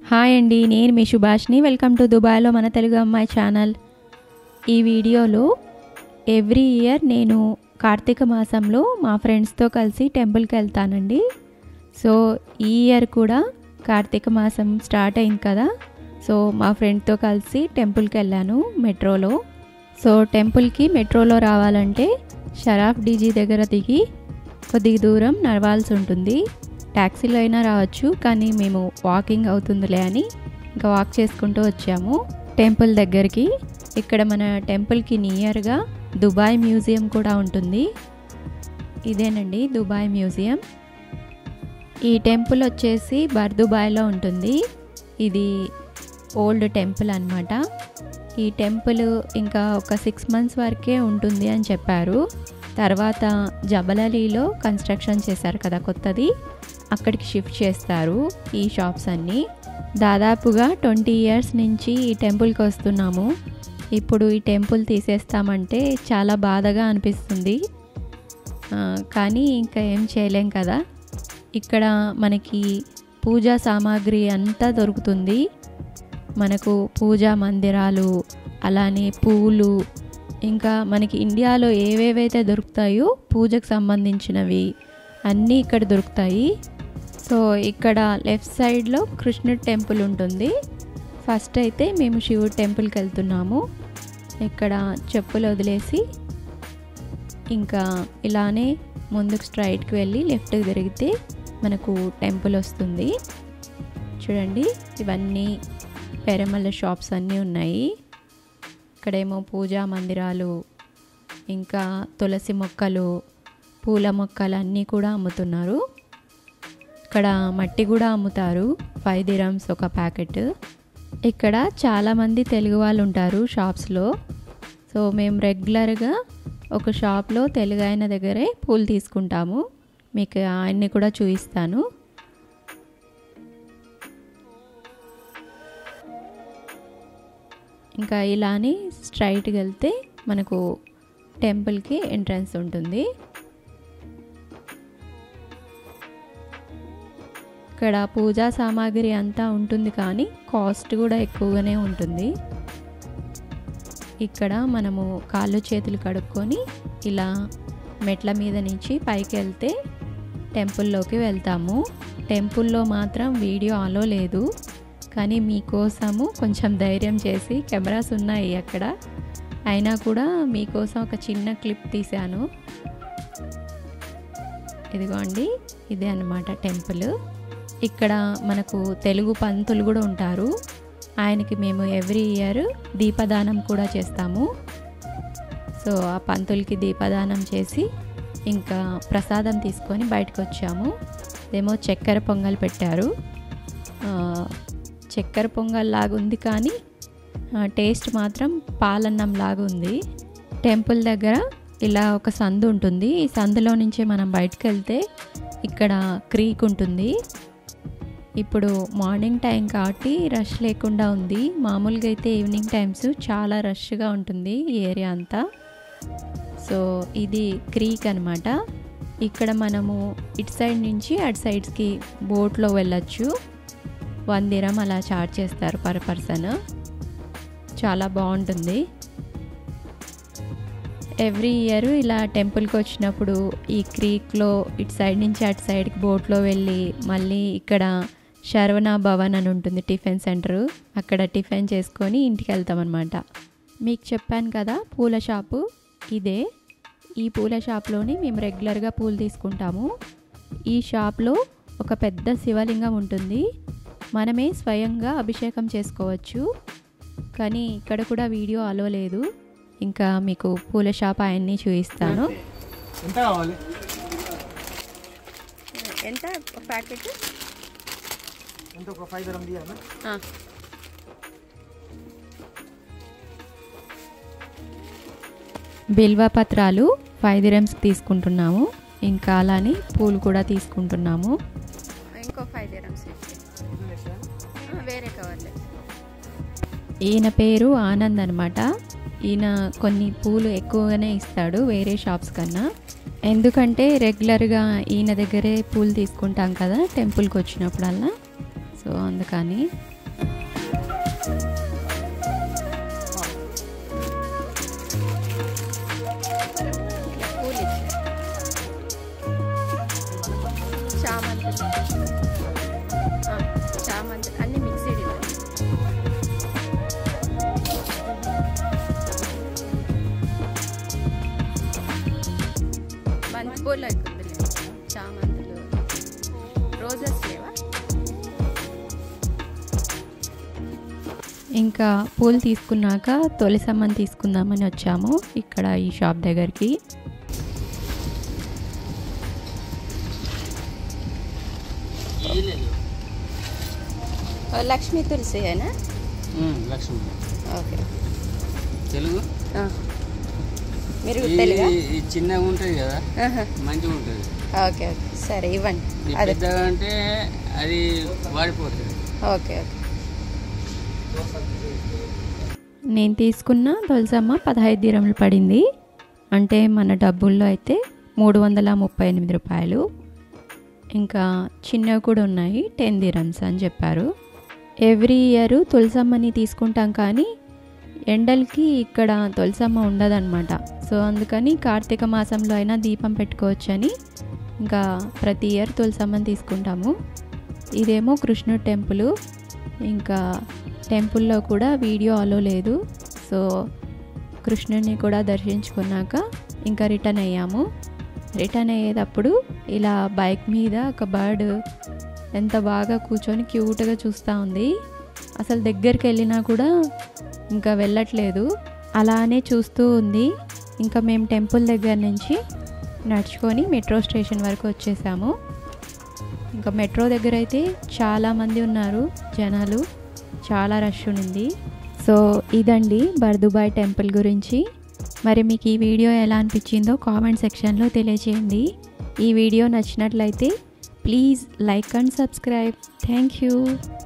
Hi అండి నేను మీ Subhashini welcome to దుబాయ్లో మన తెలుగు అమ్మాయి ఛానల్ ఈ వీడియోలో ఎవ్రీ ఇయర్ నేను కార్తీక మాసంలో మా ఫ్రెండ్స్తో కలిసి టెంపుల్కి వెళ్తానండి సో ఈ ఇయర్ కూడా కార్తీక మాసం స్టార్ట్ అయింది కదా సో మా ఫ్రెండ్తో కలిసి టెంపుల్కి వెళ్ళాను మెట్రోలో సో టెంపుల్కి మెట్రోలో రావాలంటే షరాఫ్ డీజీ దగ్గర దిగి కొద్దిగా దూరం నడవాల్సి ఉంటుంది ట్యాక్సీలో అయినా రావచ్చు కానీ మేము వాకింగ్ అవుతుందిలే అని ఇంకా వాక్ చేసుకుంటూ వచ్చాము టెంపుల్ దగ్గరికి ఇక్కడ మన టెంపుల్కి నియర్గా దుబాయ్ మ్యూజియం కూడా ఉంటుంది ఇదేనండి దుబాయ్ మ్యూజియం ఈ టెంపుల్ వచ్చేసి బర్దుబాయ్లో ఉంటుంది ఇది ఓల్డ్ టెంపుల్ అనమాట ఈ టెంపుల్ ఇంకా ఒక సిక్స్ మంత్స్ వరకే ఉంటుంది అని చెప్పారు తర్వాత జబలలీలో కన్స్ట్రక్షన్ చేశారు కదా కొత్తది అక్కడికి షిఫ్ట్ చేస్తారు ఈ షాప్స్ అన్నీ దాదాపుగా ట్వంటీ ఇయర్స్ నుంచి ఈ టెంపుల్కి వస్తున్నాము ఇప్పుడు ఈ టెంపుల్ తీసేస్తామంటే చాలా బాధగా అనిపిస్తుంది ఆ, కానీ ఇంకా ఏం చేయలేం కదా ఇక్కడ మనకి పూజా సామాగ్రి అంతా దొరుకుతుంది మనకు పూజా మందిరాలు అలానే పూలు ఇంకా మనకి ఇండియాలో ఏవేవైతే దొరుకుతాయో పూజకు సంబంధించినవి అన్నీ ఇక్కడ దొరుకుతాయి సో ఇక్కడ లెఫ్ట్ సైడ్లో కృష్ణుడి టెంపుల్ ఉంటుంది ఫస్ట్ అయితే మేము శివుడు టెంపుల్కి వెళ్తున్నాము ఇక్కడ చెప్పులు వదిలేసి ఇంకా ఇలానే ముందుకు స్ట్రైట్కి వెళ్ళి లెఫ్ట్కి తిరిగితే మనకు టెంపుల్ వస్తుంది చూడండి ఇవన్నీ పెరమల్ల షాప్స్ అన్నీ ఉన్నాయి ఇక్కడేమో పూజా మందిరాలు ఇంకా తులసి మొక్కలు పూల మొక్కలు అన్నీ కూడా అమ్ముతున్నారు ఇక్కడ మట్టి కూడా అమ్ముతారు ఫైవ్ దిరమ్స్ ఒక ప్యాకెట్ ఇక్కడ చాలామంది తెలుగు వాళ్ళు ఉంటారు షాప్స్లో సో మేము రెగ్యులర్గా ఒక షాప్లో తెలుగు ఆయన దగ్గరే పూలు తీసుకుంటాము మీకు ఆయన్ని కూడా చూపిస్తాను ఇంకా ఇలానే స్ట్రైట్కి వెళ్తే మనకు టెంపుల్కి ఎంట్రన్స్ ఉంటుంది ఇక్కడ పూజా సామాగ్రి అంతా ఉంటుంది కానీ కాస్ట్ కూడా ఎక్కువగానే ఉంటుంది ఇక్కడ మనము కాళ్ళు చేతులు కడుక్కొని ఇలా మెట్ల మీద నుంచి పైకి వెళ్తే టెంపుల్లోకి వెళ్తాము టెంపుల్లో మాత్రం వీడియో ఆలో లేదు కానీ మీకోసము కొంచెం ధైర్యం చేసి కెమెరాస్ ఉన్నాయి అక్కడ అయినా కూడా మీకోసం ఒక చిన్న క్లిప్ తీశాను ఇదిగోండి ఇదే అన్నమాట టెంపుల్ ఇక్కడ మనకు తెలుగు పంతులు కూడా ఉంటారు ఆయనకి మేము ఎవ్రీ ఇయర్ దీపదానం కూడా చేస్తాము సో ఆ పంతులకి దీపదానం చేసి ఇంకా ప్రసాదం తీసుకొని బయటకు వచ్చాము ఏమో చక్కెర పొంగల్ పెట్టారు ఆ, చక్కెర పొంగల్ లాగా ఉంది కానీ ఆ, టేస్ట్ మాత్రం పాలన్నం లాగా ఉంది టెంపుల్ దగ్గర ఇలా ఒక సందు ఉంటుంది ఈ సందులో నుంచి మనం బయటకు వెళ్తే ఇక్కడ క్రీక్ ఉంటుంది ఇప్పుడు మార్నింగ్ టైం కాబట్టి రష్ లేకుండా ఉంది మామూలుగా అయితే ఈవినింగ్ టైమ్స్ చాలా రష్గా ఉంటుంది ఈ ఏరియా అంతా సో ఇది క్రీక్ అనమాట ఇక్కడ మనము ఇటు సైడ్ నుంచి అటు సైడ్స్కి బోట్లో వెళ్ళొచ్చు వన్ దిరం అలా చార్జ్ చేస్తారు పర్ పర్సన్ చాలా బాగుంటుంది ఎవ్రీ ఇయర్ ఇలా టెంపుల్కి వచ్చినప్పుడు ఈ క్రీక్లో ఇటు సైడ్ నుంచి అటు సైడ్కి బోట్లో వెళ్ళి మళ్ళీ ఇక్కడ శరవణ భవన్ అని ఉంటుంది టిఫిన్ సెంటర్ అక్కడ టిఫిన్ చేసుకొని ఇంటికి వెళ్తామన్నమాట మీకు చెప్పాను కదా పూల షాపు ఇదే ఈ పూల షాప్లోని మేము రెగ్యులర్గా పూలు తీసుకుంటాము ఈ షాప్లో ఒక పెద్ద శివలింగం ఉంటుంది మనమే స్వయంగా అభిషేకం చేసుకోవచ్చు కానీ ఇక్కడ కూడా వీడియో అలో లేదు ఇంకా మీకు పూల షాప్ ఆయన్ని చూపిస్తాను ఎంత కావాలి ఎంత ప్యాకెట్ ఎంత ఒక ఫైవ్ దరం తీయాలా బిల్వ పత్రాలు ఫైవ్ దిరమ్స్కి తీసుకుంటున్నాము ఇంకా అలానే పూలు కూడా తీసుకుంటున్నాము ఇంకో ఫైవ్ దిరమ్స్ వేరే కవర్లే ఈయన పేరు ఆనంద్ అనమాట ఈయన కొన్ని పూలు ఎక్కువగానే ఇస్తాడు వేరే షాప్స్ కన్నా ఎందుకంటే రెగ్యులర్గా ఈయన దగ్గరే పూలు తీసుకుంటాం కదా టెంపుల్కి వచ్చినప్పుడల్లా సో సో అందుకని ఇట్లా పూలు ఇచ్చారు చామంతులు ఆ, చామంతులు అన్ని మిక్స్డ్ ఇవ్వండి బంతి పూలు ఎక్కుతుంది చామంతులు రోజెస్ లేవా ఇంకా పూలు తీసుకున్నాక తొలి సమ్మని తీసుకుందామని వచ్చాము ఇక్కడ ఈ షాప్ దగ్గరికి ఓ, లక్ష్మీ తులసి అయినా లక్ష్మి ఓకే తెలుగు ఆ. మీరు తెలుగా ఈ- ఈ చిన్నగా ఉంటుంది కదా ఆహా. మంచిగా ఉంటుంది ఓకే ఓకే సరే ఇవ్వండి ఈ అదే పెద్దగా అంటే అది వాడిపోతుంది ఓకే ఓకే నేను తీసుకున్న తులసమ్మ పదహైదు దిరములు పడింది అంటే మన డబ్బుల్లో అయితే మూడు వందల ముప్పై ఎనిమిది రూపాయలు ఇంకా చిన్నవి కూడా ఉన్నాయి టెన్ దిరమ్స్ అని చెప్పారు ఎవ్రీ ఇయర్ తులసమ్మని తీసుకుంటాం కానీ ఎండలకి ఇక్కడ తులసమ్మ ఉండదన్నమాట సో అందుకని కార్తీక మాసంలో అయినా దీపం పెట్టుకోవచ్చని ఇంకా ప్రతి ఇయర్ తులసమ్మని తీసుకుంటాము ఇదేమో కృష్ణుడు టెంపుల్ ఇంకా టెంపుల్లో కూడా వీడియో అలో లేదు సో కృష్ణుడిని కూడా దర్శించుకున్నాక ఇంకా రిటర్న్ అయ్యాము రిటర్న్ అయ్యేటప్పుడు ఇలా బైక్ మీద ఒక బర్డ్ ఎంత బాగా కూర్చొని క్యూట్గా చూస్తూ ఉంది అసలు దగ్గరికి వెళ్ళినా కూడా ఇంకా వెళ్ళట్లేదు అలానే చూస్తూ ఉంది ఇంకా మేము టెంపుల్ దగ్గర నుంచి నడుచుకొని మెట్రో స్టేషన్ వరకు వచ్చేసాము ఇంకా మెట్రో దగ్గర అయితే చాలామంది ఉన్నారు జనాలు చాలా రష్ ఉంది సో ఇదండి బర్దుబాయ్ టెంపుల్ గురించి మరి మీకు ఈ వీడియో ఎలా అనిపించిందో కామెంట్ సెక్షన్లో తెలియజేయండి ఈ వీడియో నచ్చినట్లయితే please like and subscribe thank you